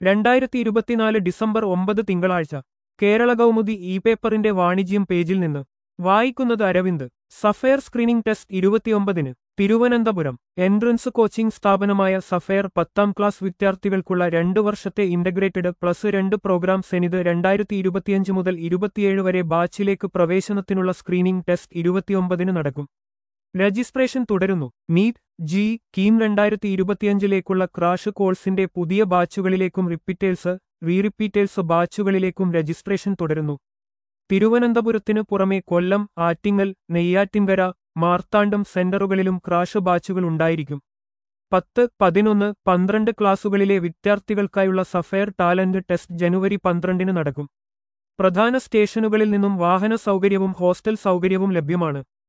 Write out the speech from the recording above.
രണ്ടായിരത്തി ഇരുപത്തിനാല് ഡിസംബർ ഒമ്പത് തിങ്കളാഴ്ച കേരള കൗമുദി ഇ പേപ്പറിന്റെ വാണിജ്യം പേജിൽ നിന്ന് വായിക്കുന്നത് അരവിന്ദ് സഫയർ സ്ക്രീനിംഗ് ടെസ്റ്റ് ഇരുപത്തിയൊമ്പതിന് തിരുവനന്തപുരം എൻട്രൻസ് കോച്ചിംഗ് സ്ഥാപനമായ സഫയർ പത്താം ക്ലാസ് വിദ്യാർത്ഥികൾക്കുള്ള രണ്ടു വർഷത്തെ ഇന്റഗ്രേറ്റഡ് പ്ലസ് രണ്ട് പ്രോഗ്രാം സെനിത് രണ്ടായിരത്തി ഇരുപത്തിയഞ്ച് മുതൽ ഇരുപത്തിയേഴ് വരെ ബാച്ചിലേക്ക് പ്രവേശനത്തിനുള്ള സ്ക്രീനിംഗ് ടെസ്റ്റ് ഇരുപത്തിയൊമ്പതിന് നടക്കും രജിസ്ട്രേഷൻ തുടരുന്നു നീറ്റ് ജി കീം രണ്ടായിരത്തി ഇരുപത്തിയഞ്ചിലേക്കുള്ള ക്രാഷ് കോഴ്സിന്റെ പുതിയ ബാച്ചുകളിലേക്കും റിപ്പീറ്റേഴ്സ് റീറിപ്പീറ്റേഴ്സ് ബാച്ചുകളിലേക്കും രജിസ്ട്രേഷൻ തുടരുന്നു തിരുവനന്തപുരത്തിനു പുറമെ കൊല്ലം ആറ്റിങ്ങൽ നെയ്യാറ്റിൻകര മാർത്താണ്ഡം സെന്ററുകളിലും ക്രാഷ് ബാച്ചുകൾ ഉണ്ടായിരിക്കും പത്ത് പതിനൊന്ന് പന്ത്രണ്ട് ക്ലാസുകളിലെ വിദ്യാർത്ഥികൾക്കായുള്ള സഫയർ ടാലന്റ് ടെസ്റ്റ് ജനുവരി പന്ത്രണ്ടിന് നടക്കും പ്രധാന സ്റ്റേഷനുകളിൽ നിന്നും വാഹന സൗകര്യവും ഹോസ്റ്റൽ സൗകര്യവും ലഭ്യമാണ്